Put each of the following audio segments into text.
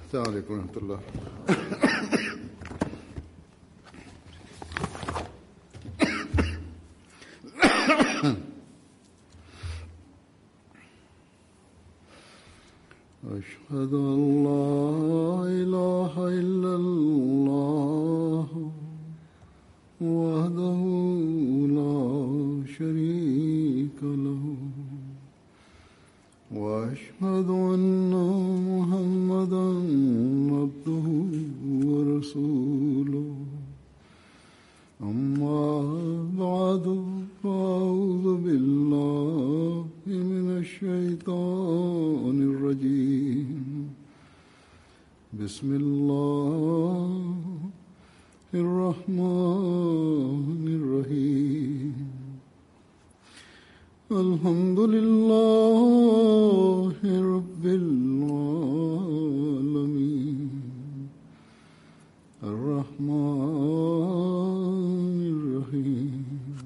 السلام عليكم ورحمة الله أشهد أن لا إله إلا الله وحده لا شريك له وأشهد أن محمدا عبده ورسوله أما بعد فأعوذ بالله من الشيطان الرجيم بسم الله الرحمن الرحيم الحمد لله رب العالمين الرحمن الرحيم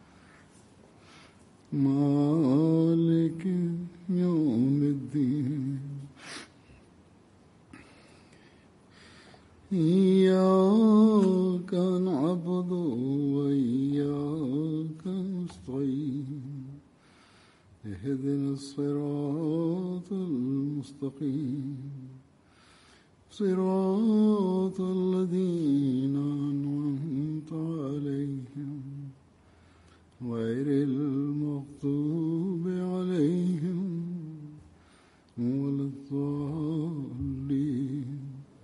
مالك يوم الدين إياك نعبد وإياك نستعين اهدنا الصراط المستقيم صراط الذين أنعمت عليهم غير المغضوب عليهم ولا الضالين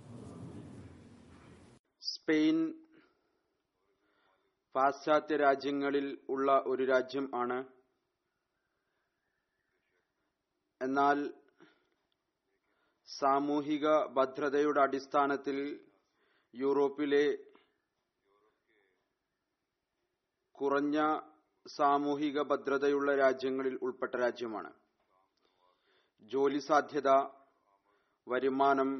Spain പാശ്ചാത്യ രാജ്യങ്ങളിൽ ഉള്ള ഒരു രാജ്യം ആണ് എന്നാൽ സാമൂഹിക ഭദ്രതയുടെ അടിസ്ഥാനത്തിൽ യൂറോപ്പിലെ കുറഞ്ഞ സാമൂഹിക ഭദ്രതയുള്ള രാജ്യങ്ങളിൽ ഉൾപ്പെട്ട രാജ്യമാണ് ജോലി സാധ്യത വരുമാനം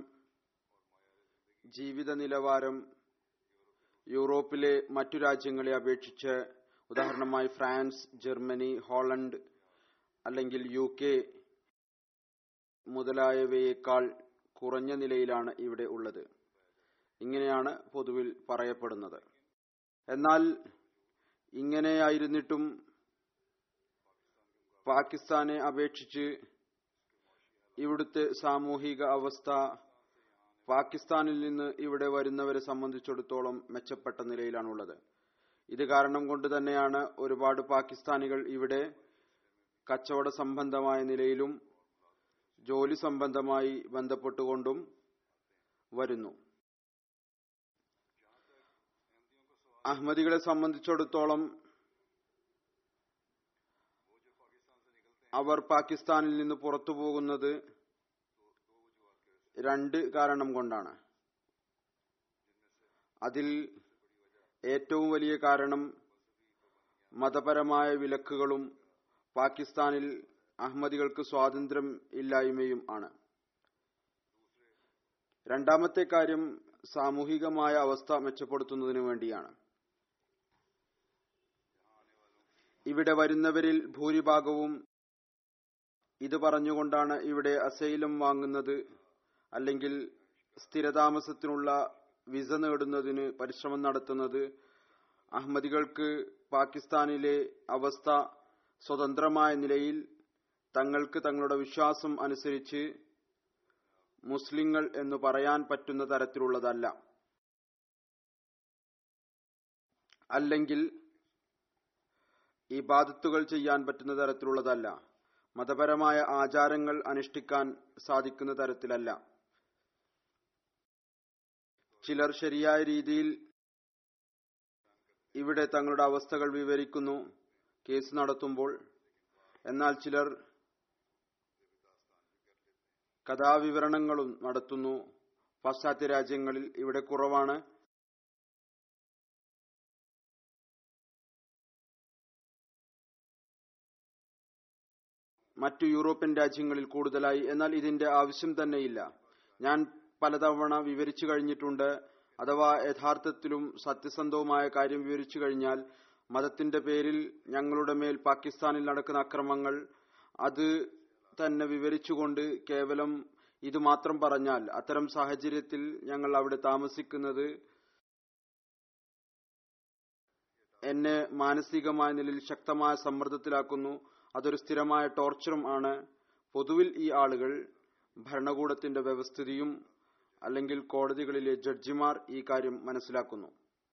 ജീവിത നിലവാരം യൂറോപ്പിലെ മറ്റു രാജ്യങ്ങളെ അപേക്ഷിച്ച് ഉദാഹരണമായി ഫ്രാൻസ് ജർമ്മനി ഹോളണ്ട് അല്ലെങ്കിൽ യു കെ മുതലായവയേക്കാൾ കുറഞ്ഞ നിലയിലാണ് ഇവിടെ ഉള്ളത് ഇങ്ങനെയാണ് പൊതുവിൽ പറയപ്പെടുന്നത് എന്നാൽ ഇങ്ങനെയായിരുന്നിട്ടും പാകിസ്ഥാനെ അപേക്ഷിച്ച് ഇവിടുത്തെ സാമൂഹിക അവസ്ഥ പാകിസ്ഥാനിൽ നിന്ന് ഇവിടെ വരുന്നവരെ സംബന്ധിച്ചിടത്തോളം മെച്ചപ്പെട്ട നിലയിലാണുള്ളത് ഇത് കാരണം കൊണ്ട് തന്നെയാണ് ഒരുപാട് പാകിസ്ഥാനികൾ ഇവിടെ കച്ചവട സംബന്ധമായ നിലയിലും ജോലി സംബന്ധമായി ബന്ധപ്പെട്ടുകൊണ്ടും വരുന്നു അഹമ്മദികളെ സംബന്ധിച്ചിടത്തോളം അവർ പാകിസ്ഥാനിൽ നിന്ന് പുറത്തു പോകുന്നത് രണ്ട് കാരണം കൊണ്ടാണ് അതിൽ ഏറ്റവും വലിയ കാരണം മതപരമായ വിലക്കുകളും പാകിസ്ഥാനിൽ അഹമ്മദികൾക്ക് സ്വാതന്ത്ര്യം ഇല്ലായ്മയും ആണ് രണ്ടാമത്തെ കാര്യം സാമൂഹികമായ അവസ്ഥ മെച്ചപ്പെടുത്തുന്നതിനു വേണ്ടിയാണ് ഇവിടെ വരുന്നവരിൽ ഭൂരിഭാഗവും ഇത് പറഞ്ഞുകൊണ്ടാണ് ഇവിടെ അസൈലം വാങ്ങുന്നത് അല്ലെങ്കിൽ സ്ഥിരതാമസത്തിനുള്ള വിസ നേടുന്നതിന് പരിശ്രമം നടത്തുന്നത് അഹമ്മദികൾക്ക് പാകിസ്ഥാനിലെ അവസ്ഥ സ്വതന്ത്രമായ നിലയിൽ തങ്ങൾക്ക് തങ്ങളുടെ വിശ്വാസം അനുസരിച്ച് മുസ്ലിങ്ങൾ എന്ന് പറയാൻ പറ്റുന്ന തരത്തിലുള്ളതല്ല അല്ലെങ്കിൽ ഇബാദത്തുകൾ ചെയ്യാൻ പറ്റുന്ന തരത്തിലുള്ളതല്ല മതപരമായ ആചാരങ്ങൾ അനുഷ്ഠിക്കാൻ സാധിക്കുന്ന തരത്തിലല്ല ചിലർ ശരിയായ രീതിയിൽ ഇവിടെ തങ്ങളുടെ അവസ്ഥകൾ വിവരിക്കുന്നു കേസ് നടത്തുമ്പോൾ എന്നാൽ ചിലർ കഥാവിവരണങ്ങളും നടത്തുന്നു പാശ്ചാത്യ രാജ്യങ്ങളിൽ ഇവിടെ കുറവാണ് മറ്റു യൂറോപ്യൻ രാജ്യങ്ങളിൽ കൂടുതലായി എന്നാൽ ഇതിന്റെ ആവശ്യം തന്നെയില്ല ഞാൻ പലതവണ വിവരിച്ചു കഴിഞ്ഞിട്ടുണ്ട് അഥവാ യഥാർത്ഥത്തിലും സത്യസന്ധവുമായ കാര്യം വിവരിച്ചു കഴിഞ്ഞാൽ മതത്തിന്റെ പേരിൽ ഞങ്ങളുടെ മേൽ പാകിസ്ഥാനിൽ നടക്കുന്ന അക്രമങ്ങൾ അത് തന്നെ വിവരിച്ചുകൊണ്ട് കേവലം ഇത് മാത്രം പറഞ്ഞാൽ അത്തരം സാഹചര്യത്തിൽ ഞങ്ങൾ അവിടെ താമസിക്കുന്നത് എന്നെ മാനസികമായ നിലയിൽ ശക്തമായ സമ്മർദ്ദത്തിലാക്കുന്നു അതൊരു സ്ഥിരമായ ടോർച്ചറും ആണ് പൊതുവിൽ ഈ ആളുകൾ ഭരണകൂടത്തിന്റെ വ്യവസ്ഥിതിയും അല്ലെങ്കിൽ കോടതികളിലെ ജഡ്ജിമാർ ഈ കാര്യം മനസ്സിലാക്കുന്നു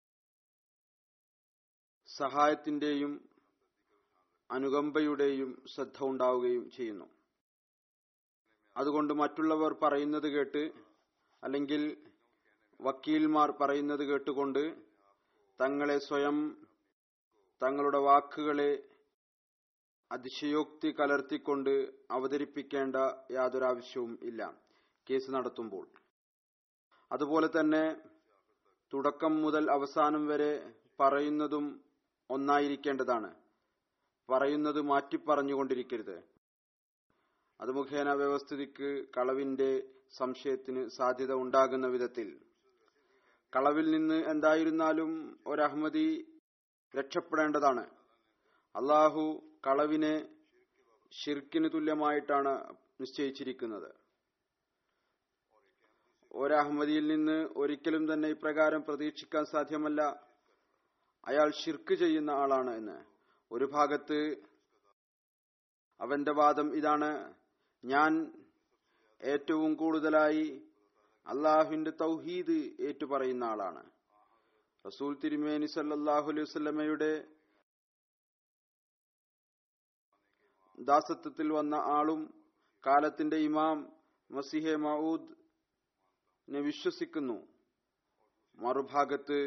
സഹായത്തിന്റെയും അനുകമ്പയുടെയും ശ്രദ്ധ ഉണ്ടാവുകയും ചെയ്യുന്നു അതുകൊണ്ട് മറ്റുള്ളവർ പറയുന്നത് കേട്ട് അല്ലെങ്കിൽ വക്കീൽമാർ പറയുന്നത് കേട്ടുകൊണ്ട് തങ്ങളെ സ്വയം തങ്ങളുടെ വാക്കുകളെ അതിശയോക്തി കലർത്തിക്കൊണ്ട് അവതരിപ്പിക്കേണ്ട യാതൊരാവശ്യവും ഇല്ല കേസ് നടത്തുമ്പോൾ അതുപോലെ തന്നെ തുടക്കം മുതൽ അവസാനം വരെ പറയുന്നതും ഒന്നായിരിക്കേണ്ടതാണ് പറയുന്നത് മാറ്റിപ്പറഞ്ഞുകൊണ്ടിരിക്കരുത് അത് മുഖേന വ്യവസ്ഥിതിക്ക് കളവിന്റെ സംശയത്തിന് സാധ്യത ഉണ്ടാകുന്ന വിധത്തിൽ കളവിൽ നിന്ന് എന്തായിരുന്നാലും ഒരഹമ്മദി രക്ഷപ്പെടേണ്ടതാണ് അള്ളാഹു കളവിനെ ഷിർക്കിന് തുല്യമായിട്ടാണ് നിശ്ചയിച്ചിരിക്കുന്നത് ഒരഹമ്മദിയിൽ നിന്ന് ഒരിക്കലും തന്നെ ഇപ്രകാരം പ്രതീക്ഷിക്കാൻ സാധ്യമല്ല അയാൾ ഷിർക്ക് ചെയ്യുന്ന ആളാണ് എന്ന് ഒരു ഭാഗത്ത് അവന്റെ വാദം ഇതാണ് ഞാൻ ഏറ്റവും കൂടുതലായി അള്ളാഹുവിന്റെ തൗഹീദ് ഏറ്റുപറയുന്ന ആളാണ് റസൂൽ തിരുമേനി സല്ലാഹു അലൈഹി വസ്ലമയുടെ ദാസത്വത്തിൽ വന്ന ആളും കാലത്തിന്റെ ഇമാം മസിഹെ മഊദ് നെ വിശ്വസിക്കുന്നു മറുഭാഗത്ത്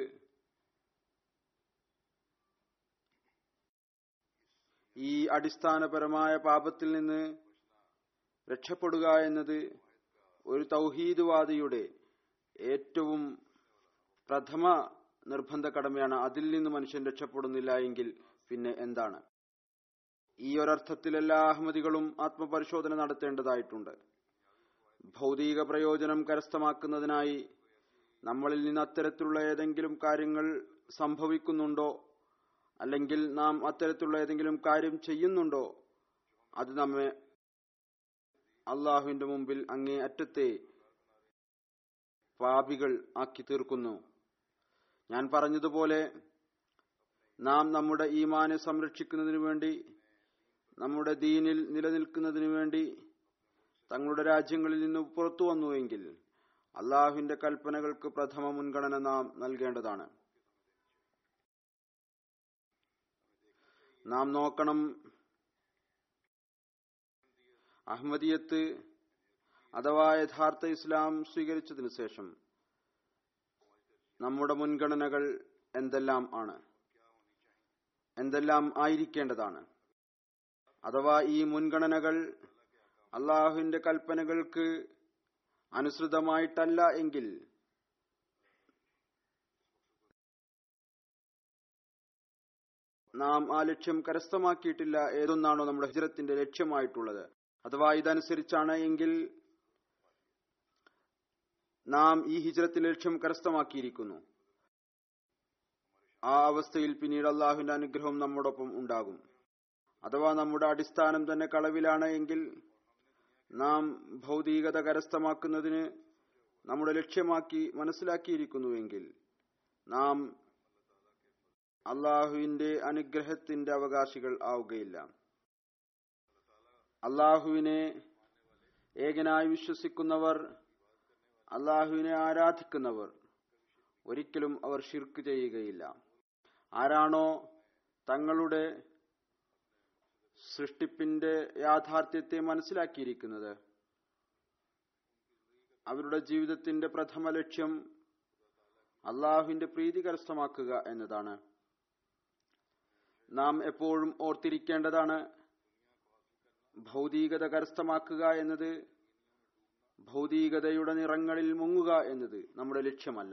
ഈ അടിസ്ഥാനപരമായ പാപത്തിൽ നിന്ന് രക്ഷപ്പെടുക എന്നത് ഒരു തൗഹീദ്വാദിയുടെ ഏറ്റവും പ്രഥമ നിർബന്ധ കടമയാണ് അതിൽ നിന്ന് മനുഷ്യൻ രക്ഷപ്പെടുന്നില്ല എങ്കിൽ പിന്നെ എന്താണ് ഈ ഒരർത്ഥത്തിൽ എല്ലാ അഹമ്മദികളും ആത്മപരിശോധന നടത്തേണ്ടതായിട്ടുണ്ട് ഭൗതിക പ്രയോജനം കരസ്ഥമാക്കുന്നതിനായി നമ്മളിൽ നിന്ന് അത്തരത്തിലുള്ള ഏതെങ്കിലും കാര്യങ്ങൾ സംഭവിക്കുന്നുണ്ടോ അല്ലെങ്കിൽ നാം അത്തരത്തിലുള്ള ഏതെങ്കിലും കാര്യം ചെയ്യുന്നുണ്ടോ അത് നമ്മെ അള്ളാഹുവിന്റെ മുമ്പിൽ അങ്ങേ അറ്റത്തെ പാപികൾ ആക്കി തീർക്കുന്നു ഞാൻ പറഞ്ഞതുപോലെ നാം നമ്മുടെ ഈമാനെ സംരക്ഷിക്കുന്നതിനു വേണ്ടി നമ്മുടെ ദീനിൽ നിലനിൽക്കുന്നതിനു വേണ്ടി തങ്ങളുടെ രാജ്യങ്ങളിൽ നിന്ന് പുറത്തു വന്നുവെങ്കിൽ അള്ളാഹുവിന്റെ കൽപ്പനകൾക്ക് പ്രഥമ മുൻഗണന നാം നൽകേണ്ടതാണ് നാം നോക്കണം അഹമ്മദിയത്ത് അഥവാ യഥാർത്ഥ ഇസ്ലാം സ്വീകരിച്ചതിനു ശേഷം നമ്മുടെ മുൻഗണനകൾ എന്തെല്ലാം ആണ് എന്തെല്ലാം ആയിരിക്കേണ്ടതാണ് അഥവാ ഈ മുൻഗണനകൾ അള്ളാഹുവിന്റെ കൽപ്പനകൾക്ക് അനുസൃതമായിട്ടല്ല എങ്കിൽ നാം ആ ലക്ഷ്യം കരസ്ഥമാക്കിയിട്ടില്ല ഏതൊന്നാണോ നമ്മുടെ ഹിജറത്തിന്റെ ലക്ഷ്യമായിട്ടുള്ളത് അഥവാ ഇതനുസരിച്ചാണ് എങ്കിൽ നാം ഈ ഹിജറത്തിന്റെ ലക്ഷ്യം കരസ്ഥമാക്കിയിരിക്കുന്നു ആ അവസ്ഥയിൽ പിന്നീട് അള്ളാഹുവിന്റെ അനുഗ്രഹം നമ്മോടൊപ്പം ഉണ്ടാകും അഥവാ നമ്മുടെ അടിസ്ഥാനം തന്നെ കളവിലാണ് എങ്കിൽ നാം ഭൗതികത കരസ്ഥമാക്കുന്നതിന് നമ്മുടെ ലക്ഷ്യമാക്കി മനസ്സിലാക്കിയിരിക്കുന്നുവെങ്കിൽ നാം അള്ളാഹുവിന്റെ അനുഗ്രഹത്തിന്റെ അവകാശികൾ ആവുകയില്ല അള്ളാഹുവിനെ ഏകനായി വിശ്വസിക്കുന്നവർ അള്ളാഹുവിനെ ആരാധിക്കുന്നവർ ഒരിക്കലും അവർ ഷിർക്ക് ചെയ്യുകയില്ല ആരാണോ തങ്ങളുടെ സൃഷ്ടിപ്പിന്റെ യാഥാർത്ഥ്യത്തെ മനസ്സിലാക്കിയിരിക്കുന്നത് അവരുടെ ജീവിതത്തിന്റെ പ്രഥമ ലക്ഷ്യം അള്ളാഹുവിന്റെ പ്രീതി കരസ്ഥമാക്കുക എന്നതാണ് നാം എപ്പോഴും ഓർത്തിരിക്കേണ്ടതാണ് ഭൗതികത കരസ്ഥമാക്കുക എന്നത് ഭൗതികതയുടെ നിറങ്ങളിൽ മുങ്ങുക എന്നത് നമ്മുടെ ലക്ഷ്യമല്ല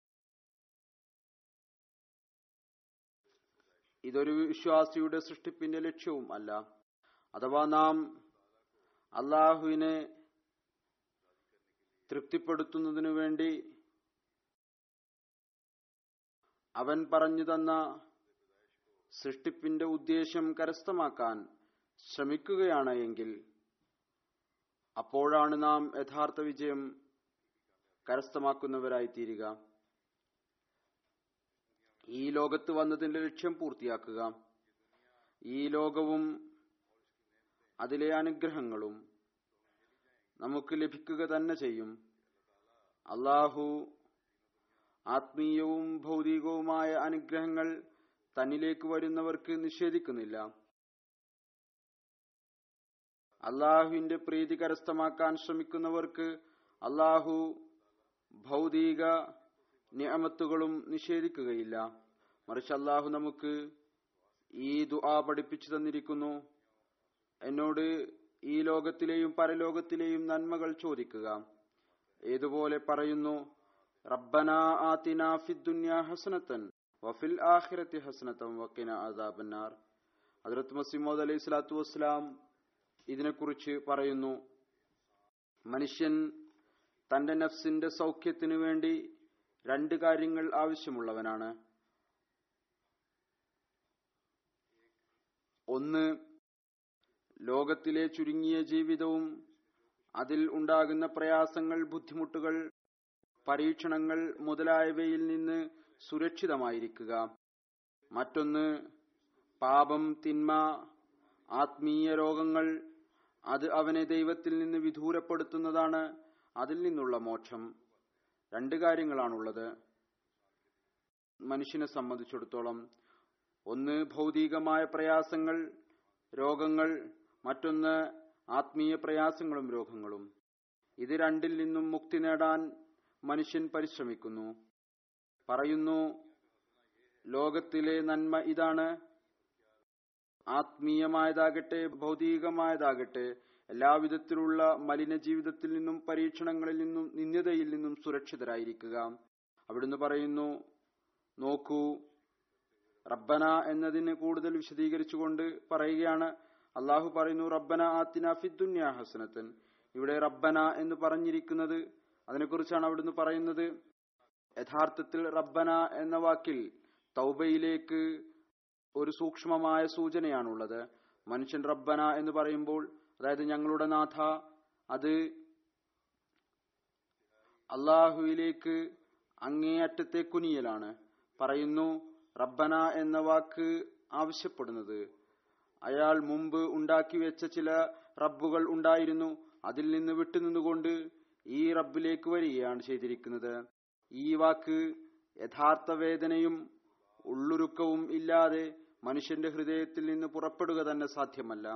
ഇതൊരു വിശ്വാസിയുടെ സൃഷ്ടിപ്പിന്റെ ലക്ഷ്യവും അല്ല അഥവാ നാം അള്ളാഹുവിനെ തൃപ്തിപ്പെടുത്തുന്നതിനു വേണ്ടി അവൻ പറഞ്ഞു തന്ന സൃഷ്ടിപ്പിന്റെ ഉദ്ദേശം കരസ്ഥമാക്കാൻ ശ്രമിക്കുകയാണ് എങ്കിൽ അപ്പോഴാണ് നാം യഥാർത്ഥ വിജയം കരസ്ഥമാക്കുന്നവരായി തീരുക ഈ ലോകത്ത് വന്നതിന്റെ ലക്ഷ്യം പൂർത്തിയാക്കുക ഈ ലോകവും അതിലെ അനുഗ്രഹങ്ങളും നമുക്ക് ലഭിക്കുക തന്നെ ചെയ്യും അള്ളാഹു ആത്മീയവും ഭൗതികവുമായ അനുഗ്രഹങ്ങൾ തന്നിലേക്ക് വരുന്നവർക്ക് നിഷേധിക്കുന്നില്ല അള്ളാഹുവിന്റെ പ്രീതി കരസ്ഥമാക്കാൻ ശ്രമിക്കുന്നവർക്ക് അള്ളാഹു ഭൗതിക നിയമത്തുകളും നിഷേധിക്കുകയില്ല മറിച്ച് അള്ളാഹു നമുക്ക് ഈ ദുആ പഠിപ്പിച്ചു തന്നിരിക്കുന്നു എന്നോട് ഈ ലോകത്തിലെയും പരലോകത്തിലെയും നന്മകൾ ചോദിക്കുക ഏതുപോലെ പറയുന്നു റബ്ബന ആതിന ഫിദ്ദുന്യ ഹസനത്തൻ വഫിൽ ആഖിറത്തി ഹസനത്തൻ വക്കിന അദാബന്നാർ ഹദ്രത്ത് മസീമോദ് അലൈഹി സ്വലാത്തു വസ്സലാം ഇതിനെക്കുറിച്ച് പറയുന്നു മനുഷ്യൻ തന്റെ നഫ്സിന്റെ സൗഖ്യത്തിനു വേണ്ടി രണ്ട് കാര്യങ്ങൾ ആവശ്യമുള്ളവനാണ് ഒന്ന് ലോകത്തിലെ ചുരുങ്ങിയ ജീവിതവും അതിൽ ഉണ്ടാകുന്ന പ്രയാസങ്ങൾ ബുദ്ധിമുട്ടുകൾ പരീക്ഷണങ്ങൾ മുതലായവയിൽ നിന്ന് സുരക്ഷിതമായിരിക്കുക മറ്റൊന്ന് പാപം തിന്മ ആത്മീയ രോഗങ്ങൾ അത് അവനെ ദൈവത്തിൽ നിന്ന് വിദൂരപ്പെടുത്തുന്നതാണ് അതിൽ നിന്നുള്ള മോക്ഷം രണ്ട് കാര്യങ്ങളാണുള്ളത് മനുഷ്യനെ സംബന്ധിച്ചിടത്തോളം ഒന്ന് ഭൗതികമായ പ്രയാസങ്ങൾ രോഗങ്ങൾ മറ്റൊന്ന് ആത്മീയ പ്രയാസങ്ങളും രോഗങ്ങളും ഇത് രണ്ടിൽ നിന്നും മുക്തി നേടാൻ മനുഷ്യൻ പരിശ്രമിക്കുന്നു പറയുന്നു ലോകത്തിലെ നന്മ ഇതാണ് ആത്മീയമായതാകട്ടെ ഭൗതികമായതാകട്ടെ എല്ലാവിധത്തിലുള്ള മലിന ജീവിതത്തിൽ നിന്നും പരീക്ഷണങ്ങളിൽ നിന്നും നിന്ദ്യതയിൽ നിന്നും സുരക്ഷിതരായിരിക്കുക അവിടുന്ന് പറയുന്നു നോക്കൂ റബ്ബന എന്നതിന് കൂടുതൽ വിശദീകരിച്ചുകൊണ്ട് പറയുകയാണ് അള്ളാഹു പറയുന്നു റബ്ബന ആത്തിന ഫിദ്ദുന്യ ഹസനത്തൻ ഇവിടെ റബ്ബന എന്ന് പറഞ്ഞിരിക്കുന്നത് അതിനെക്കുറിച്ചാണ് അവിടുന്ന് പറയുന്നത് യഥാർത്ഥത്തിൽ റബ്ബന എന്ന വാക്കിൽ തൗബയിലേക്ക് ഒരു സൂക്ഷ്മമായ സൂചനയാണുള്ളത് മനുഷ്യൻ റബ്ബന എന്ന് പറയുമ്പോൾ അതായത് ഞങ്ങളുടെ നാഥ അത് അള്ളാഹുവിലേക്ക് അങ്ങേയറ്റത്തെ കുനിയലാണ് പറയുന്നു റബ്ബന എന്ന വാക്ക് ആവശ്യപ്പെടുന്നത് അയാൾ മുമ്പ് ഉണ്ടാക്കി വെച്ച ചില റബ്ബുകൾ ഉണ്ടായിരുന്നു അതിൽ നിന്ന് വിട്ടുനിന്നുകൊണ്ട് ഈ റബ്ബിലേക്ക് വരികയാണ് ചെയ്തിരിക്കുന്നത് ഈ വാക്ക് യഥാർത്ഥ വേദനയും ഉള്ളുരുക്കവും ഇല്ലാതെ മനുഷ്യന്റെ ഹൃദയത്തിൽ നിന്ന് പുറപ്പെടുക തന്നെ സാധ്യമല്ല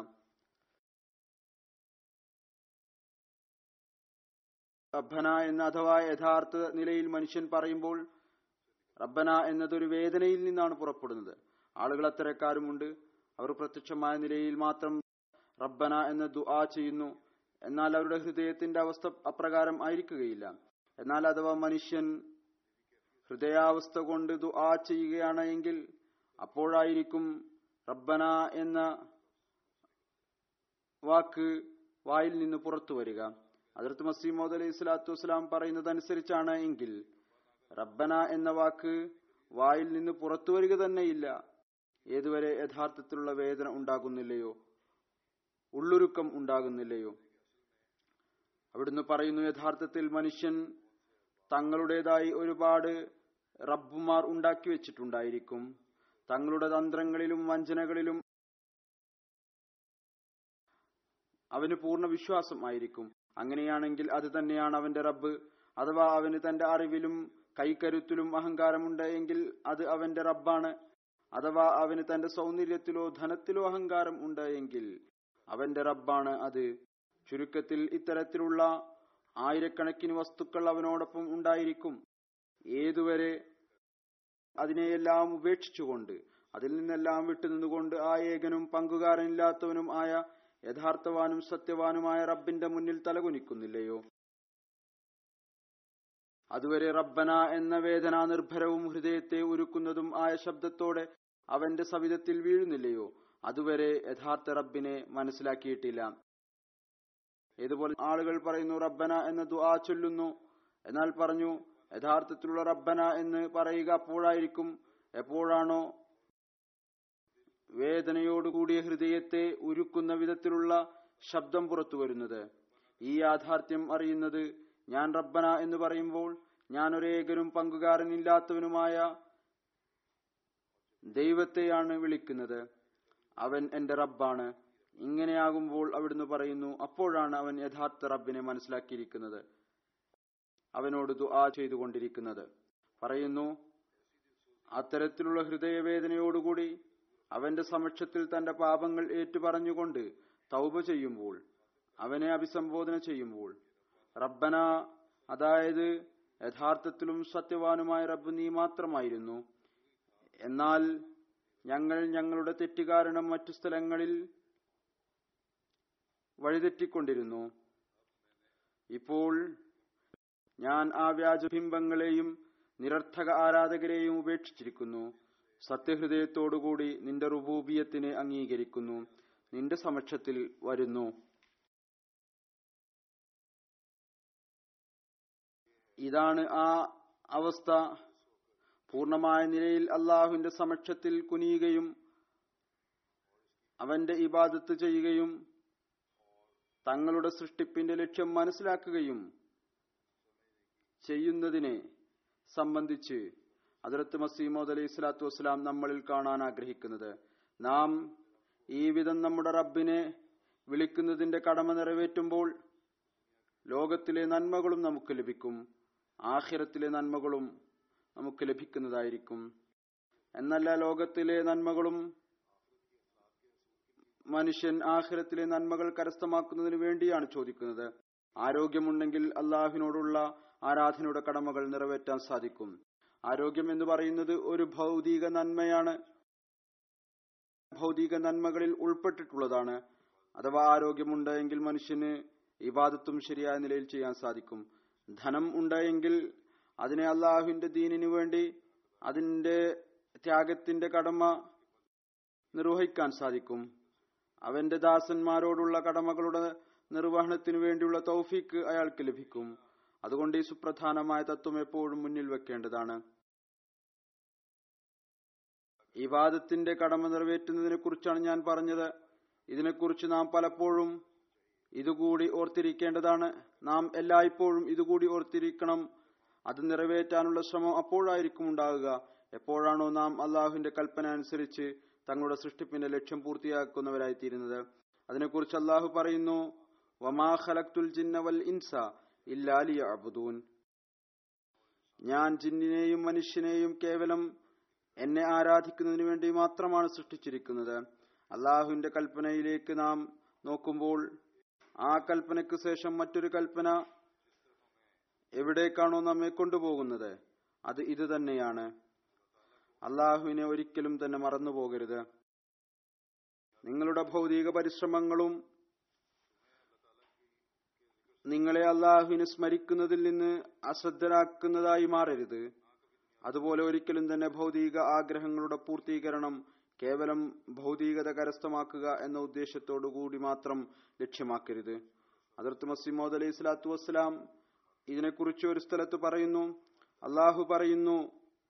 റബ്ബന എന്ന അഥവാ യഥാർത്ഥ നിലയിൽ മനുഷ്യൻ പറയുമ്പോൾ റബ്ബന എന്നതൊരു വേദനയിൽ നിന്നാണ് പുറപ്പെടുന്നത് ആളുകൾ അത്തരക്കാരുമുണ്ട് അവർ പ്രത്യക്ഷമായ നിലയിൽ മാത്രം റബ്ബന എന്ന ദുആ ചെയ്യുന്നു എന്നാൽ അവരുടെ ഹൃദയത്തിന്റെ അവസ്ഥ അപ്രകാരം ആയിരിക്കുകയില്ല എന്നാൽ അഥവാ മനുഷ്യൻ ഹൃദയാവസ്ഥ കൊണ്ട് ദുആ ചെയ്യുകയാണ് എങ്കിൽ അപ്പോഴായിരിക്കും റബ്ബന എന്ന വാക്ക് വായിൽ നിന്ന് പുറത്തു വരിക അതിർത്ത് മസീമോദ് അലൈഹി സ്വലാത്തു വസ്സലാം പറയുന്നതനുസരിച്ചാണ് എങ്കിൽ റബ്ബന എന്ന വാക്ക് വായിൽ നിന്ന് പുറത്തു വരിക തന്നെയില്ല ഏതുവരെ യഥാർത്ഥത്തിലുള്ള വേദന ഉണ്ടാകുന്നില്ലയോ ഉള്ളുരുക്കം ഉണ്ടാകുന്നില്ലയോ അവിടുന്ന് പറയുന്നു യഥാർത്ഥത്തിൽ മനുഷ്യൻ തങ്ങളുടേതായി ഒരുപാട് റബ്ബുമാർ ഉണ്ടാക്കി വെച്ചിട്ടുണ്ടായിരിക്കും തങ്ങളുടെ തന്ത്രങ്ങളിലും വഞ്ചനകളിലും അവന് പൂർണ്ണ വിശ്വാസം ആയിരിക്കും അങ്ങനെയാണെങ്കിൽ അത് തന്നെയാണ് അവന്റെ റബ്ബ് അഥവാ അവന് തന്റെ അറിവിലും കൈക്കരുത്തിലും അഹങ്കാരമുണ്ട് എങ്കിൽ അത് അവന്റെ റബ്ബാണ് അഥവാ അവന് തന്റെ സൗന്ദര്യത്തിലോ ധനത്തിലോ അഹങ്കാരം ഉണ്ട് എങ്കിൽ അവന്റെ റബ്ബാണ് അത് ചുരുക്കത്തിൽ ഇത്തരത്തിലുള്ള ആയിരക്കണക്കിന് വസ്തുക്കൾ അവനോടൊപ്പം ഉണ്ടായിരിക്കും ഏതുവരെ അതിനെയെല്ലാം ഉപേക്ഷിച്ചുകൊണ്ട് അതിൽ നിന്നെല്ലാം വിട്ടുനിന്നുകൊണ്ട് ആ ഏകനും പങ്കുകാരനില്ലാത്തവനും ആയ യഥാർത്ഥവാനും സത്യവാനുമായ റബ്ബിന്റെ മുന്നിൽ തലകുനിക്കുന്നില്ലയോ അതുവരെ റബ്ബന എന്ന വേദന നിർഭരവും ഹൃദയത്തെ ഉരുക്കുന്നതും ആയ ശബ്ദത്തോടെ അവന്റെ സവിധത്തിൽ വീഴുന്നില്ലയോ അതുവരെ യഥാർത്ഥ റബ്ബിനെ മനസ്സിലാക്കിയിട്ടില്ല ഇതുപോലെ ആളുകൾ പറയുന്നു റബ്ബന എന്ന ദുആ ചൊല്ലുന്നു എന്നാൽ പറഞ്ഞു യഥാർത്ഥത്തിലുള്ള റബ്ബന എന്ന് പറയുക അപ്പോഴായിരിക്കും എപ്പോഴാണോ വേദനയോടുകൂടിയ ഹൃദയത്തെ ഉരുക്കുന്ന വിധത്തിലുള്ള ശബ്ദം പുറത്തു വരുന്നത് ഈ യാഥാർത്ഥ്യം അറിയുന്നത് ഞാൻ റബ്ബന എന്ന് പറയുമ്പോൾ ഞാൻ ഒരേകനും പങ്കുകാരനില്ലാത്തവനുമായ ദൈവത്തെയാണ് വിളിക്കുന്നത് അവൻ എന്റെ റബ്ബാണ് ഇങ്ങനെയാകുമ്പോൾ അവിടുന്ന് പറയുന്നു അപ്പോഴാണ് അവൻ യഥാർത്ഥ റബ്ബിനെ മനസ്സിലാക്കിയിരിക്കുന്നത് അവനോട് ദുആ ചെയ്തുകൊണ്ടിരിക്കുന്നത് പറയുന്നു അത്തരത്തിലുള്ള ഹൃദയവേദനയോടുകൂടി അവന്റെ സമക്ഷത്തിൽ തന്റെ പാപങ്ങൾ ഏറ്റുപറഞ്ഞുകൊണ്ട് തൗബ ചെയ്യുമ്പോൾ അവനെ അഭിസംബോധന ചെയ്യുമ്പോൾ റബ്ബന അതായത് യഥാർത്ഥത്തിലും സത്യവാനുമായ റബ്ബ് നീ മാത്രമായിരുന്നു എന്നാൽ ഞങ്ങൾ ഞങ്ങളുടെ തെറ്റ് കാരണം മറ്റു സ്ഥലങ്ങളിൽ വഴിതെറ്റിക്കൊണ്ടിരുന്നു ഇപ്പോൾ ഞാൻ ആ വ്യാജബിംബങ്ങളെയും നിരർത്ഥക ആരാധകരെയും ഉപേക്ഷിച്ചിരിക്കുന്നു സത്യഹൃദയത്തോടുകൂടി നിന്റെ റുബൂബിയത്തിനെ അംഗീകരിക്കുന്നു നിന്റെ സമക്ഷത്തിൽ വരുന്നു ഇതാണ് ആ അവസ്ഥ പൂർണമായ നിലയിൽ അള്ളാഹുവിന്റെ സമക്ഷത്തിൽ കുനിയുകയും അവന്റെ ഇബാദത്ത് ചെയ്യുകയും തങ്ങളുടെ സൃഷ്ടിപ്പിന്റെ ലക്ഷ്യം മനസ്സിലാക്കുകയും ചെയ്യുന്നതിനെ സംബന്ധിച്ച് അതിർത്ത് മസീമോദ് അലൈഹി സ്വലാത്തു വസ്സലാം നമ്മളിൽ കാണാൻ ആഗ്രഹിക്കുന്നത് നാം ഈ വിധം നമ്മുടെ റബ്ബിനെ വിളിക്കുന്നതിന്റെ കടമ നിറവേറ്റുമ്പോൾ ലോകത്തിലെ നന്മകളും നമുക്ക് ലഭിക്കും ആഖിറത്തിലെ നന്മകളും നമുക്ക് ലഭിക്കുന്നതായിരിക്കും എന്നല്ല ലോകത്തിലെ നന്മകളും മനുഷ്യൻ ആഖിറത്തിലെ നന്മകൾ കരസ്ഥമാക്കുന്നതിന് വേണ്ടിയാണ് ചോദിക്കുന്നത് ആരോഗ്യമുണ്ടെങ്കിൽ അള്ളാഹുവിനോടുള്ള ആരാധനയുടെ കടമകൾ നിറവേറ്റാൻ സാധിക്കും ആരോഗ്യം എന്ന് പറയുന്നത് ഒരു ഭൗതിക നന്മയാണ് ഭൗതിക നന്മകളിൽ ഉൾപ്പെട്ടിട്ടുള്ളതാണ് അഥവാ ആരോഗ്യമുണ്ടെങ്കിൽ മനുഷ്യന് ഇബാദത്തും ശരിയായ നിലയിൽ ചെയ്യാൻ സാധിക്കും ധനം ഉണ്ടെങ്കിൽ അതിനെ അള്ളാഹുവിന്റെ ദീനിനു വേണ്ടി അതിന്റെ ത്യാഗത്തിന്റെ കടമ നിർവഹിക്കാൻ സാധിക്കും അവന്റെ ദാസന്മാരോടുള്ള കടമകളുടെ നിർവഹണത്തിനു വേണ്ടിയുള്ള തൗഫീക്ക് അയാൾക്ക് ലഭിക്കും അതുകൊണ്ട് ഈ സുപ്രധാനമായ തത്വം എപ്പോഴും മുന്നിൽ വെക്കേണ്ടതാണ് ഇവാദത്തിന്റെ കടമ നിറവേറ്റുന്നതിനെ കുറിച്ചാണ് ഞാൻ പറഞ്ഞത് ഇതിനെക്കുറിച്ച് നാം പലപ്പോഴും ഇതുകൂടി ഓർത്തിരിക്കേണ്ടതാണ് നാം എല്ലായ്പ്പോഴും ഇതുകൂടി ഓർത്തിരിക്കണം അത് നിറവേറ്റാനുള്ള ശ്രമം അപ്പോഴായിരിക്കും ഉണ്ടാകുക എപ്പോഴാണോ നാം അള്ളാഹുവിന്റെ കൽപ്പന അനുസരിച്ച് തങ്ങളുടെ സൃഷ്ടിപ്പിന്റെ ലക്ഷ്യം പൂർത്തിയാക്കുന്നവരായി തീരുന്നത് അതിനെക്കുറിച്ച് അള്ളാഹു പറയുന്നു വമാ ഖലക്തുൽ ജിന്ന വൽ ഇൻസ ഇല്ലാ ലിയഅ്ബുദൂൻ ഞാൻ ജിന്നിനെയും മനുഷ്യനെയും കേവലം എന്നെ ആരാധിക്കുന്നതിന് വേണ്ടി മാത്രമാണ് സൃഷ്ടിച്ചിരിക്കുന്നത് അള്ളാഹുവിന്റെ കൽപ്പനയിലേക്ക് നാം നോക്കുമ്പോൾ ആ കൽപ്പനയ്ക്ക് ശേഷം മറ്റൊരു കൽപ്പന എവിടേക്കാണോ നമ്മെ കൊണ്ടുപോകുന്നത് അത് ഇത് തന്നെയാണ് അള്ളാഹുവിനെ ഒരിക്കലും തന്നെ മറന്നു പോകരുത് നിങ്ങളുടെ ഭൗതിക പരിശ്രമങ്ങളും നിങ്ങളെ അള്ളാഹുവിനെ സ്മരിക്കുന്നതിൽ നിന്ന് അശ്രദ്ധരാക്കുന്നതായി മാറരുത് അതുപോലെ ഒരിക്കലും തന്നെ ഭൗതിക ആഗ്രഹങ്ങളുടെ പൂർത്തീകരണം കേവലം ഭൗതികത കരസ്ഥമാക്കുക എന്ന ഉദ്ദേശത്തോടു കൂടി മാത്രം ലക്ഷ്യമാക്കരുത് അതിർത്ത് മസിമോദ് അലൈഹി സ്വലാത്തു വസ്സലാം ഇതിനെക്കുറിച്ച് ഒരു സ്ഥലത്ത് പറയുന്നു അള്ളാഹു പറയുന്നു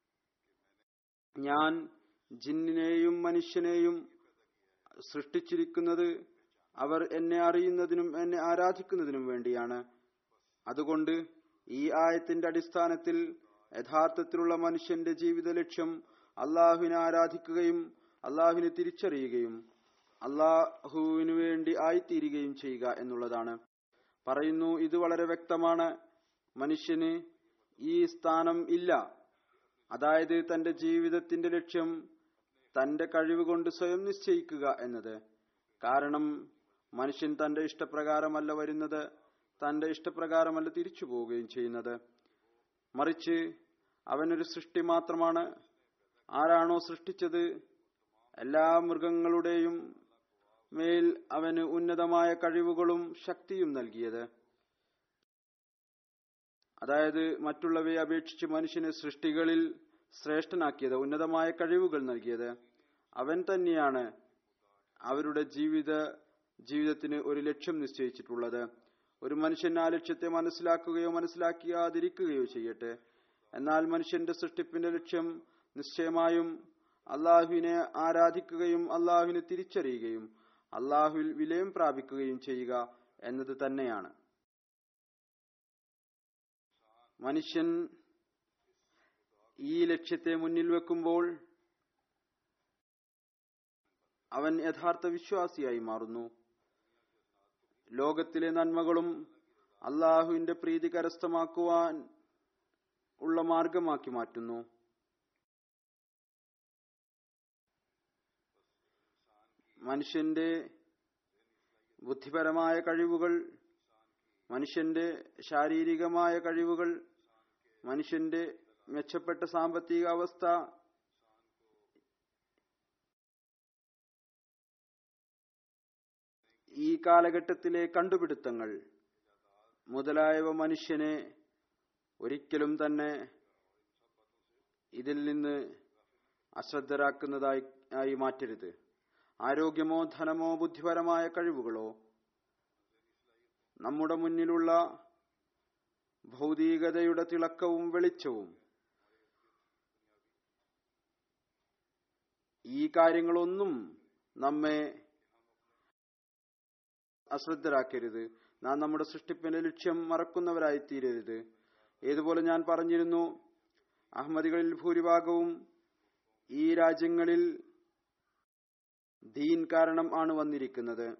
ഞാൻ ജിന്നിനെയും മനുഷ്യനെയും സൃഷ്ടിച്ചിരിക്കുന്നത് അവർ എന്നെ അറിയുന്നതിനും എന്നെ ആരാധിക്കുന്നതിനും വേണ്ടിയാണ് അതുകൊണ്ട് ഈ ആയത്തിന്റെ അടിസ്ഥാനത്തിൽ യഥാർത്ഥത്തിലുള്ള മനുഷ്യന്റെ ജീവിത ലക്ഷ്യം അള്ളാഹുവിനെ ആരാധിക്കുകയും അള്ളാഹുവിനെ തിരിച്ചറിയുകയും അള്ളാഹുവിനു വേണ്ടി ആയിത്തീരുകയും ചെയ്യുക എന്നുള്ളതാണ് പറയുന്നു ഇത് വളരെ വ്യക്തമാണ് മനുഷ്യന് ഈ സ്ഥാനം ഇല്ല അതായത് തന്റെ ജീവിതത്തിന്റെ ലക്ഷ്യം തന്റെ കഴിവ് കൊണ്ട് സ്വയം നിശ്ചയിക്കുക എന്നത് കാരണം മനുഷ്യൻ തന്റെ ഇഷ്ടപ്രകാരമല്ല വരുന്നത് തന്റെ ഇഷ്ടപ്രകാരമല്ല തിരിച്ചു പോവുകയും ചെയ്യുന്നത് മറിച്ച് അവനൊരു സൃഷ്ടി മാത്രമാണ് ആരാണോ സൃഷ്ടിച്ചത് എല്ലാ മൃഗങ്ങളുടെയും മേൽ അവന് ഉന്നതമായ കഴിവുകളും ശക്തിയും നൽകിയത് അതായത് മറ്റുള്ളവയെ അപേക്ഷിച്ച് മനുഷ്യനെ സൃഷ്ടികളിൽ ശ്രേഷ്ഠനാക്കിയത് ഉന്നതമായ കഴിവുകൾ നൽകിയത് അവൻ തന്നെയാണ് അവരുടെ ജീവിത ജീവിതത്തിന് ഒരു ലക്ഷ്യം നിശ്ചയിച്ചിട്ടുള്ളത് ഒരു മനുഷ്യൻ ആ ലക്ഷ്യത്തെ മനസ്സിലാക്കുകയോ മനസ്സിലാക്കിയാതിരിക്കുകയോ ചെയ്യട്ടെ എന്നാൽ മനുഷ്യന്റെ സൃഷ്ടിപ്പിന്റെ ലക്ഷ്യം നിശ്ചയമായും അള്ളാഹുവിനെ ആരാധിക്കുകയും അള്ളാഹുവിനെ തിരിച്ചറിയുകയും അള്ളാഹുവിൽ വിലയം പ്രാപിക്കുകയും ചെയ്യുക എന്നത് തന്നെയാണ് മനുഷ്യൻ ഈ ലക്ഷ്യത്തെ മുന്നിൽ വെക്കുമ്പോൾ അവൻ യഥാർത്ഥ വിശ്വാസിയായി മാറുന്നു ലോകത്തിലെ നന്മകളും അള്ളാഹുവിന്റെ പ്രീതി കരസ്ഥമാക്കുവാൻ ഉള്ള മാർഗമാക്കി മാറ്റുന്നു മനുഷ്യന്റെ ബുദ്ധിപരമായ കഴിവുകൾ മനുഷ്യന്റെ ശാരീരികമായ കഴിവുകൾ മനുഷ്യന്റെ മെച്ചപ്പെട്ട സാമ്പത്തിക അവസ്ഥ ഈ കാലഘട്ടത്തിലെ കണ്ടുപിടുത്തങ്ങൾ മുതലായവ മനുഷ്യനെ ഒരിക്കലും തന്നെ ഇതിൽ നിന്ന് അശ്രദ്ധരാക്കുന്നതായി ആയി മാറ്റരുത് ആരോഗ്യമോ ധനമോ ബുദ്ധിപരമായ കഴിവുകളോ നമ്മുടെ മുന്നിലുള്ള ഭൗതികതയുടെ തിളക്കവും വെളിച്ചവും ഈ കാര്യങ്ങളൊന്നും നമ്മെ അശ്രദ്ധരാക്കരുത് നാം നമ്മുടെ സൃഷ്ടിപ്പിന്റെ ലക്ഷ്യം മറക്കുന്നവരായി തീരരുത് ഏതുപോലെ ഞാൻ പറഞ്ഞിരുന്നു അഹമ്മദികളിൽ ഭൂരിഭാഗവും ഈ രാജ്യങ്ങളിൽ ദീൻ കാരണം ആണ് വന്നിരിക്കുന്നത്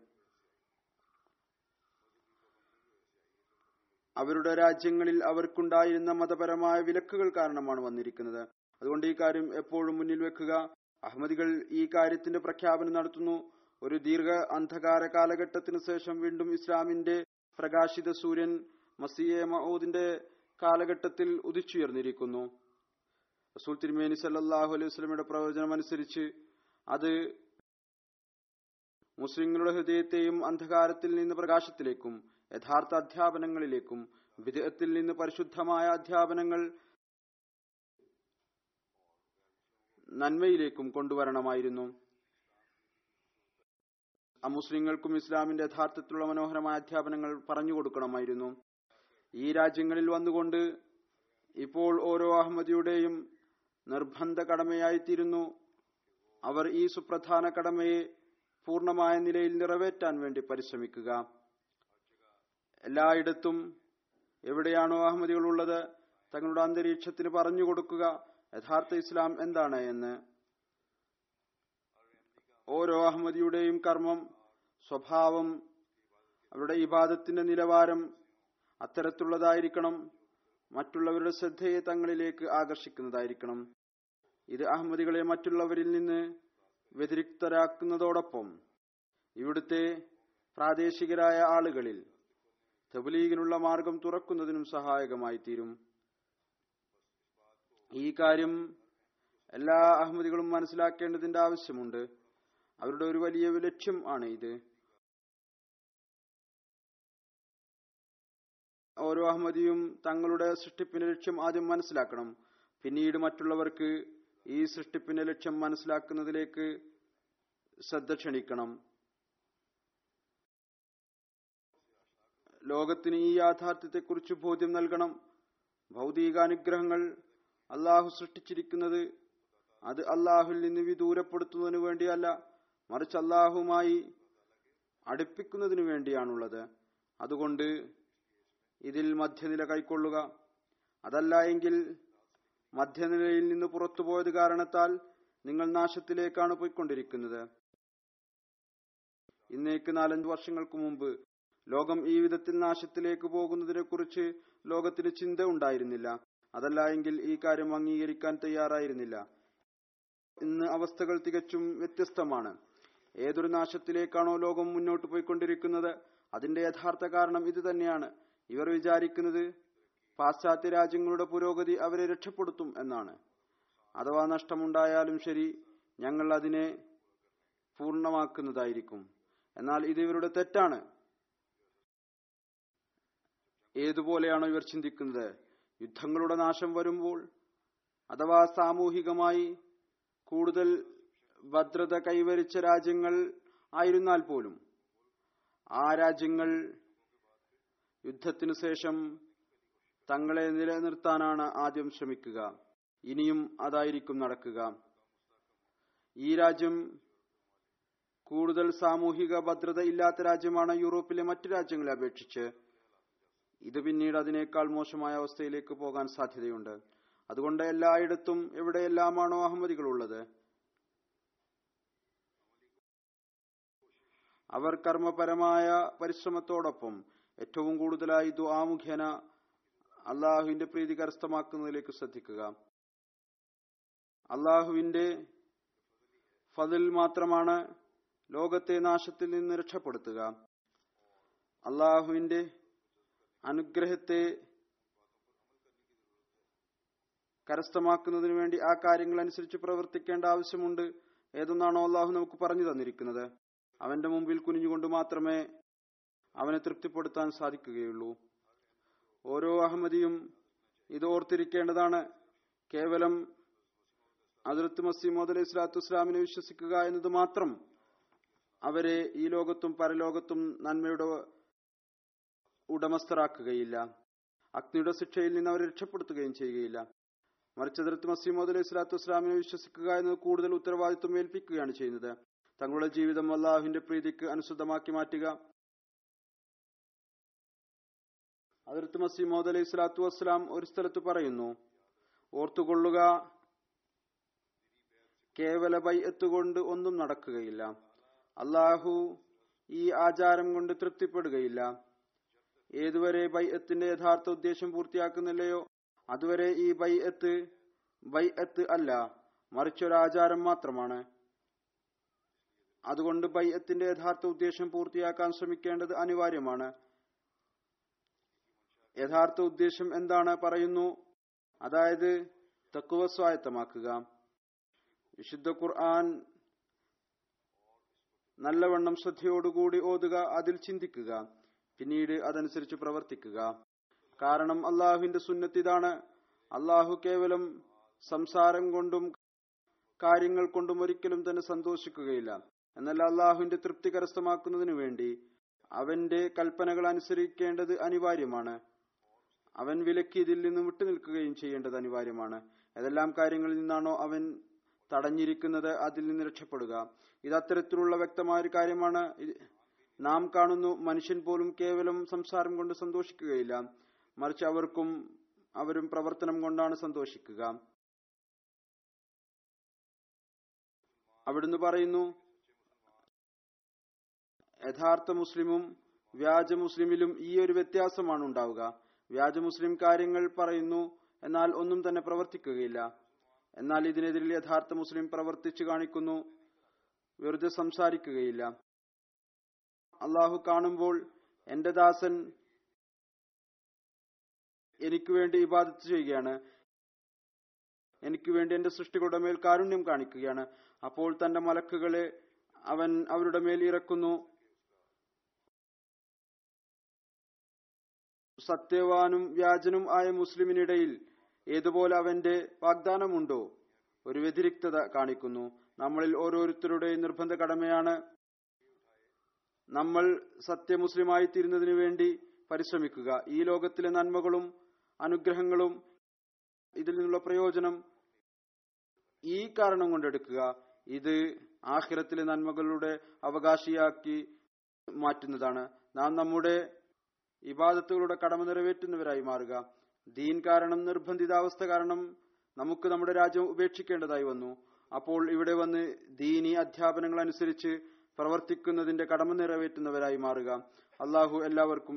അവരുടെ രാജ്യങ്ങളിൽ അവർക്കുണ്ടായിരുന്ന മതപരമായ വിലക്കുകൾ കാരണമാണ് വന്നിരിക്കുന്നത് അതുകൊണ്ട് ഈ കാര്യം എപ്പോഴും മുന്നിൽ വെക്കുക അഹമ്മദികൾ ഈ കാര്യത്തിന്റെ പ്രഖ്യാപനം നടത്തുന്നു ഒരു ദീർഘ അന്ധകാര കാലഘട്ടത്തിന് ശേഷം വീണ്ടും ഇസ്ലാമിന്റെ പ്രകാശിത സൂര്യൻ മസിയെ മഹൂദിന്റെ കാലഘട്ടത്തിൽ ഉദിച്ചുയർന്നിരിക്കുന്നു റസൂൽ തിരുമേനി സല്ലാഹു അലൈഹി വസ്ലമിയുടെ പ്രവചനം അനുസരിച്ച് അത് മുസ്ലിങ്ങളുടെ ഹൃദയത്തെയും അന്ധകാരത്തിൽ നിന്ന് പ്രകാശത്തിലേക്കും യഥാർത്ഥ അധ്യാപനങ്ങളിലേക്കും വിദേഹത്തിൽ നിന്ന് പരിശുദ്ധമായ അധ്യാപനങ്ങൾ നന്മയിലേക്കും കൊണ്ടുവരണമായിരുന്നു അമുസ്ലിങ്ങൾക്കും ഇസ്ലാമിന്റെ യഥാർത്ഥത്തിലുള്ള മനോഹരമായ അധ്യാപനങ്ങൾ പറഞ്ഞു കൊടുക്കണമായിരുന്നു ഈ രാജ്യങ്ങളിൽ വന്നുകൊണ്ട് ഇപ്പോൾ ഓരോ അഹമ്മദിയുടെയും നിർബന്ധ കടമയായിത്തീരുന്നു അവർ ഈ സുപ്രധാന കടമയെ പൂർണ്ണമായ നിലയിൽ നിറവേറ്റാൻ വേണ്ടി പരിശ്രമിക്കുക എല്ലായിടത്തും എവിടെയാണോ അഹമ്മദികൾ ഉള്ളത് തങ്ങളുടെ അന്തരീക്ഷത്തിന് പറഞ്ഞു കൊടുക്കുക യഥാർത്ഥ ഇസ്ലാം എന്താണ് എന്ന് ഓരോ അഹമ്മദിയുടെയും കർമ്മം സ്വഭാവം അവരുടെ ഇബാദത്തിന്റെ നിലവാരം അത്തരത്തിലുള്ളതായിരിക്കണം മറ്റുള്ളവരുടെ ശ്രദ്ധയെ തങ്ങളിലേക്ക് ആകർഷിക്കുന്നതായിരിക്കണം ഇത് അഹമ്മദികളെ മറ്റുള്ളവരിൽ നിന്ന് വ്യതിരിക്തരാക്കുന്നതോടൊപ്പം ഇവിടുത്തെ പ്രാദേശികരായ ആളുകളിൽ തബ്ലീഗിനുള്ള മാർഗം തുറക്കുന്നതിനും സഹായകമായി തീരും ഈ കാര്യം എല്ലാ അഹമ്മദികളും മനസ്സിലാക്കേണ്ടതിന്റെ ആവശ്യമുണ്ട് അവരുടെ ഒരു വലിയ ലക്ഷ്യം ആണ് ഇത് ഓരോ അഹമ്മദിയും തങ്ങളുടെ സൃഷ്ടിപ്പിന്റെ ലക്ഷ്യം ആദ്യം മനസ്സിലാക്കണം പിന്നീട് മറ്റുള്ളവർക്ക് ഈ സൃഷ്ടിപ്പിന്റെ ലക്ഷ്യം മനസ്സിലാക്കുന്നതിലേക്ക് ശ്രദ്ധ ക്ഷണിക്കണം ലോകത്തിന് ഈ യാഥാർത്ഥ്യത്തെക്കുറിച്ച് ബോധ്യം നൽകണം ഭൗതികാനുഗ്രഹങ്ങൾ അള്ളാഹു സൃഷ്ടിച്ചിരിക്കുന്നത് അത് അള്ളാഹുൽ നിന്ന് വിദൂരപ്പെടുത്തുന്നതിനു വേണ്ടിയല്ല മറിച്ച് അള്ളാഹുമായി അടുപ്പിക്കുന്നതിനു വേണ്ടിയാണുള്ളത് അതുകൊണ്ട് ഇതിൽ മധ്യനില കൈക്കൊള്ളുക അതല്ല എങ്കിൽ മധ്യനിലയിൽ നിന്ന് പുറത്തുപോയത് കാരണത്താൽ നിങ്ങൾ നാശത്തിലേക്കാണ് പോയിക്കൊണ്ടിരിക്കുന്നത് ഇന്നേക്ക് നാലഞ്ച് വർഷങ്ങൾക്ക് മുമ്പ് ലോകം ഈ വിധത്തിൽ നാശത്തിലേക്ക് പോകുന്നതിനെ കുറിച്ച് ലോകത്തിന് ചിന്ത ഉണ്ടായിരുന്നില്ല അതല്ല എങ്കിൽ ഈ കാര്യം അംഗീകരിക്കാൻ തയ്യാറായിരുന്നില്ല ഇന്ന് അവസ്ഥകൾ തികച്ചും വ്യത്യസ്തമാണ് ഏതൊരു നാശത്തിലേക്കാണോ ലോകം മുന്നോട്ട് പോയിക്കൊണ്ടിരിക്കുന്നത് അതിന്റെ യഥാർത്ഥ കാരണം ഇത് തന്നെയാണ് ഇവർ വിചാരിക്കുന്നത് പാശ്ചാത്യ രാജ്യങ്ങളുടെ പുരോഗതി അവരെ രക്ഷപ്പെടുത്തും എന്നാണ് അഥവാ നഷ്ടമുണ്ടായാലും ശരി ഞങ്ങൾ അതിനെ പൂർണ്ണമാക്കുന്നതായിരിക്കും എന്നാൽ ഇത് ഇവരുടെ തെറ്റാണ് ഏതുപോലെയാണോ ഇവർ ചിന്തിക്കുന്നത് യുദ്ധങ്ങളുടെ നാശം വരുമ്പോൾ അഥവാ സാമൂഹികമായി കൂടുതൽ ഭദ്രത കൈവരിച്ച രാജ്യങ്ങൾ ആയിരുന്നാൽ പോലും ആ രാജ്യങ്ങൾ യുദ്ധത്തിനു ശേഷം തങ്ങളെ നിലനിർത്താനാണ് ആദ്യം ശ്രമിക്കുക ഇനിയും അതായിരിക്കും നടക്കുക ഈ രാജ്യം കൂടുതൽ സാമൂഹിക ഭദ്രത ഇല്ലാത്ത രാജ്യമാണ് യൂറോപ്പിലെ മറ്റു രാജ്യങ്ങളെ അപേക്ഷിച്ച് ഇത് പിന്നീട് അതിനേക്കാൾ മോശമായ അവസ്ഥയിലേക്ക് പോകാൻ സാധ്യതയുണ്ട് അതുകൊണ്ട് എല്ലായിടത്തും എവിടെയെല്ലാമാണോ അഹമ്മദികളുള്ളത് അവർ കർമ്മപരമായ പരിശ്രമത്തോടൊപ്പം ഏറ്റവും കൂടുതലായി ദുആ മുഖേന അള്ളാഹുവിന്റെ പ്രീതി കരസ്ഥമാക്കുന്നതിലേക്ക് ശ്രദ്ധിക്കുക അള്ളാഹുവിന്റെ ഫതിൽ മാത്രമാണ് ലോകത്തെ നാശത്തിൽ നിന്ന് രക്ഷപ്പെടുത്തുക അള്ളാഹുവിന്റെ അനുഗ്രഹത്തെ കരസ്ഥമാക്കുന്നതിന് വേണ്ടി ആ കാര്യങ്ങൾ അനുസരിച്ച് പ്രവർത്തിക്കേണ്ട ആവശ്യമുണ്ട് ഏതൊന്നാണോ അള്ളാഹു നമുക്ക് പറഞ്ഞു തന്നിരിക്കുന്നത് അവന്റെ മുമ്പിൽ കുനിഞ്ഞുകൊണ്ട് മാത്രമേ അവനെ തൃപ്തിപ്പെടുത്താൻ സാധിക്കുകയുള്ളൂ ഓരോ അഹമ്മദിയും ഇത് ഓർത്തിരിക്കേണ്ടതാണ് കേവലം അതിർത്ത് മസീമോദ് അലൈഹി സ്വലാത്തു വസ്സലാമിനെ വിശ്വസിക്കുക എന്നത് മാത്രം അവരെ ഈ ലോകത്തും പരലോകത്തും നന്മയുടെ ഉടമസ്ഥരാക്കുകയില്ല അഗ്നിയുടെ ശിക്ഷയിൽ നിന്ന് അവരെ രക്ഷപ്പെടുത്തുകയും ചെയ്യുകയില്ല മറിച്ച് അതിർത്ത് മസീമോദ് അലൈഹി സ്വലാത്തു വസ്സലാമിനെ വിശ്വസിക്കുക എന്നത് കൂടുതൽ ഉത്തരവാദിത്വം ഏൽപ്പിക്കുകയാണ് ചെയ്യുന്നത് തങ്ങളുടെ ജീവിതം അള്ളാഹുവിന്റെ പ്രീതിക്ക് അനുസൃതമാക്കി മാറ്റുക അതിർത്ത് മസീമോദ് അലൈഹി സ്വലാത്തു വസ്സലാം ഒരു സ്ഥലത്ത് പറയുന്നു ഓർത്തുകൊള്ളുക കേവല ബൈഅത്ത് കൊണ്ട് ഒന്നും നടക്കുകയില്ല അള്ളാഹു ഈ ആചാരം കൊണ്ട് തൃപ്തിപ്പെടുകയില്ല ഏതുവരെ ബൈഅത്തിന്റെ യഥാർത്ഥ ഉദ്ദേശം പൂർത്തിയാക്കുന്നില്ലയോ അതുവരെ ഈ ബൈഅത്ത് ബൈഅത്ത് അല്ല മറിച്ചൊരാചാരം മാത്രമാണ് അതുകൊണ്ട് ബൈഅത്തിന്റെ യഥാർത്ഥ ഉദ്ദേശം പൂർത്തിയാക്കാൻ ശ്രമിക്കേണ്ടത് അനിവാര്യമാണ് യഥാർത്ഥ ഉദ്ദേശം എന്താണ് പറയുന്നു അതായത് തക്കുവ സ്വായത്തമാക്കുക വിശുദ്ധ ഖുർആൻ നല്ലവണ്ണം ശ്രദ്ധയോടുകൂടി ഓതുക അതിൽ ചിന്തിക്കുക പിന്നീട് അതനുസരിച്ച് പ്രവർത്തിക്കുക കാരണം അള്ളാഹുവിന്റെ സുന്നത്ത് ഇതാണ് അള്ളാഹു കേവലം സംസാരം കൊണ്ടും കാര്യങ്ങൾ കൊണ്ടും ഒരിക്കലും തന്നെ സന്തോഷിക്കുകയില്ല എന്നാൽ അള്ളാഹുവിന്റെ തൃപ്തി കരസ്ഥമാക്കുന്നതിനു വേണ്ടി അവന്റെ കൽപ്പനകൾ അനുസരിക്കേണ്ടത് അനിവാര്യമാണ് അവൻ വിലക്കിയതിൽ നിന്ന് വിട്ടുനിൽക്കുകയും ചെയ്യേണ്ടത് അനിവാര്യമാണ് ഏതെല്ലാം കാര്യങ്ങളിൽ നിന്നാണോ അവൻ തടഞ്ഞിരിക്കുന്നത് അതിൽ നിന്ന് രക്ഷപ്പെടുക ഇത് അത്തരത്തിലുള്ള വ്യക്തമായ ഒരു കാര്യമാണ് ഇത് നാം കാണുന്നു മനുഷ്യൻ പോലും കേവലം സംസാരം കൊണ്ട് സന്തോഷിക്കുകയില്ല മറിച്ച് അവർക്കും അവരും പ്രവർത്തനം കൊണ്ടാണ് സന്തോഷിക്കുക അവിടുന്ന് പറയുന്നു യഥാർത്ഥ മുസ്ലിമും വ്യാജ മുസ്ലിമിലും ഈ ഒരു വ്യത്യാസമാണ് ഉണ്ടാവുക വ്യാജ മുസ്ലിം കാര്യങ്ങൾ പറയുന്നു എന്നാൽ ഒന്നും തന്നെ പ്രവർത്തിക്കുകയില്ല എന്നാൽ ഇതിനെതിരിൽ യഥാർത്ഥ മുസ്ലിം പ്രവർത്തിച്ചു കാണിക്കുന്നു വെറുതെ സംസാരിക്കുകയില്ല അള്ളാഹു കാണുമ്പോൾ എന്റെ ദാസൻ എനിക്ക് വേണ്ടി ഇബാദത്ത് ചെയ്യുകയാണ് എനിക്ക് വേണ്ടി എന്റെ സൃഷ്ടികളുടെ മേൽ കാരുണ്യം കാണിക്കുകയാണ് അപ്പോൾ തന്റെ മലക്കുകളെ അവൻ അവരുടെ മേൽ ഇറക്കുന്നു സത്യവാനും വ്യാജനും ആയ മുസ്ലിമിനിടയിൽ ഏതുപോലെ അവന്റെ വാഗ്ദാനമുണ്ടോ ഒരു വ്യതിരിക്തത കാണിക്കുന്നു നമ്മളിൽ ഓരോരുത്തരുടെയും നിർബന്ധ കടമയാണ് നമ്മൾ സത്യമുസ്ലിമായി തീരുന്നതിനു വേണ്ടി പരിശ്രമിക്കുക ഈ ലോകത്തിലെ നന്മകളും അനുഗ്രഹങ്ങളും ഇതിൽ നിന്നുള്ള പ്രയോജനം ഈ കാരണം കൊണ്ടെടുക്കുക ഇത് ആഖിറത്തിലെ നന്മകളുടെ അവകാശിയാക്കി മാറ്റുന്നതാണ് നാം നമ്മുടെ ഇബാദത്തുകളുടെ കടമ നിറവേറ്റുന്നവരായി മാറുക ദീൻ കാരണം നിർബന്ധിതാവസ്ഥ കാരണം നമുക്ക് നമ്മുടെ രാജ്യം ഉപേക്ഷിക്കേണ്ടതായി വന്നു അപ്പോൾ ഇവിടെ വന്ന് ദീനി അധ്യാപനങ്ങൾ അനുസരിച്ച് പ്രവർത്തിക്കുന്നതിന്റെ കടമ നിറവേറ്റുന്നവരായി മാറുക അള്ളാഹു എല്ലാവർക്കും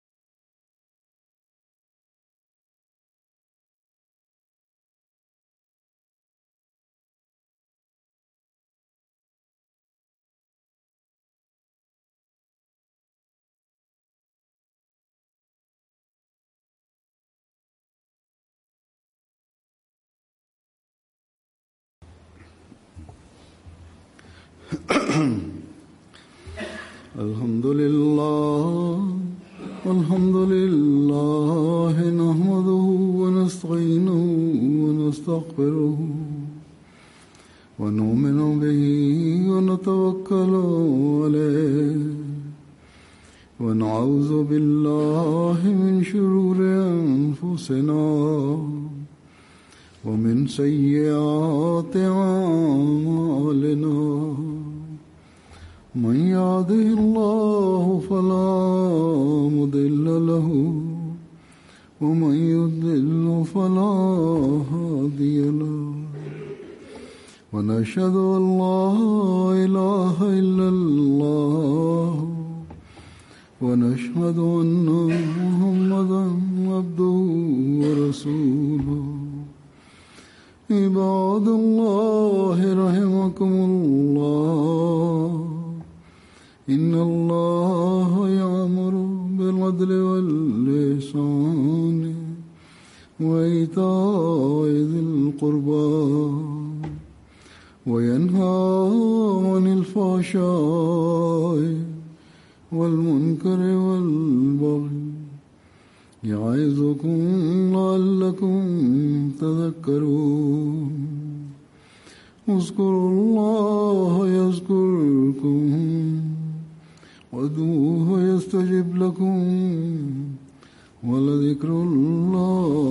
الحمد لله الحمد لله نحمده ونستعينه ونستغفره ونؤمن به ونتوكل عليه ونعوذ بالله من شرور أنفسنا ومن سيئات أعمالنا من يهده الله فلا مضل له ومن يضلل فلا هادي له ونشهد أن لا إله إلا الله ونشهد أن محمدا عبده ورسوله عباد الله رحمكم الله إن الله يأمر بالعدل واللسان وإيتاء ذي القربى وينهى عن الفحشاء والمنكر والبغي يعظكم لعلكم تذكرون اذكروا الله يذكركم وادعوه يستجب لكم ولذكر الله